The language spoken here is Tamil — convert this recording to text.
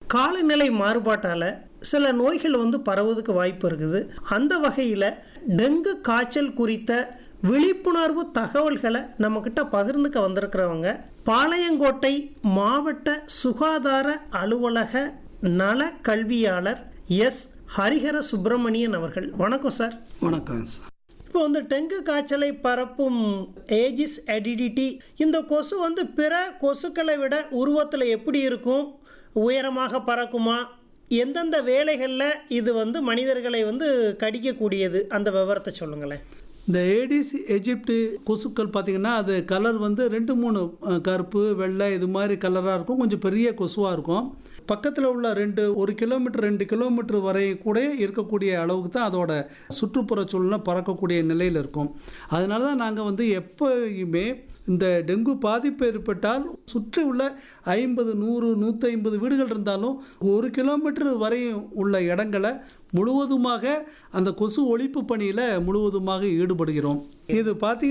காலநிலை மாறுபாட்டால் சில நோய்கள் வந்து பரவுவதுக்கு வாய்ப்பு இருக்குது அந்த வகையில் டெங்கு காய்ச்சல் குறித்த விழிப்புணர்வு தகவல்களை நம்மக்கிட்ட பகிர்ந்துக்க வந்திருக்கிறவங்க பாளையங்கோட்டை மாவட்ட சுகாதார அலுவலக நல கல்வியாளர் எஸ் ஹரிஹர சுப்பிரமணியன் அவர்கள் வணக்கம் சார் வணக்கம் சார் இப்போ வந்து டெங்கு காய்ச்சலை பரப்பும் ஏஜிஸ் அடிடிட்டி இந்த கொசு வந்து பிற கொசுக்களை விட உருவத்தில் எப்படி இருக்கும் உயரமாக பறக்குமா எந்தெந்த வேலைகளில் இது வந்து மனிதர்களை வந்து கடிக்கக்கூடியது அந்த விவரத்தை சொல்லுங்களேன் இந்த ஏடிஸ் எஜிப்டு கொசுக்கள் பார்த்திங்கன்னா அது கலர் வந்து ரெண்டு மூணு அஹ், கருப்பு வெள்ளை இது மாதிரி கலராக இருக்கும் கொஞ்சம் பெரிய கொசுவாக இருக்கும் பக்கத்தில் உள்ள ரெண்டு ஒரு கிலோமீட்டர் ரெண்டு கிலோமீட்டர் வரை கூட இருக்கக்கூடிய அளவுக்கு தான் அதோட சுற்றுப்புற சூழ்நிலை பறக்கக்கூடிய நிலையில் இருக்கும் அதனால தான் நாங்கள் வந்து எப்பயுமே இந்த டெங்கு பாதிப்பு ஏற்பட்டால் சுற்றி உள்ள ஐம்பது நூறு நூற்றி ஐம்பது வீடுகள் இருந்தாலும் ஒரு கிலோமீட்டர் வரை உள்ள இடங்களை முழுவதுமாக அந்த கொசு ஒழிப்பு பணியில் முழுவதுமாக ஈடுபடுகிறோம் இது பார்த்தீங்கன்னா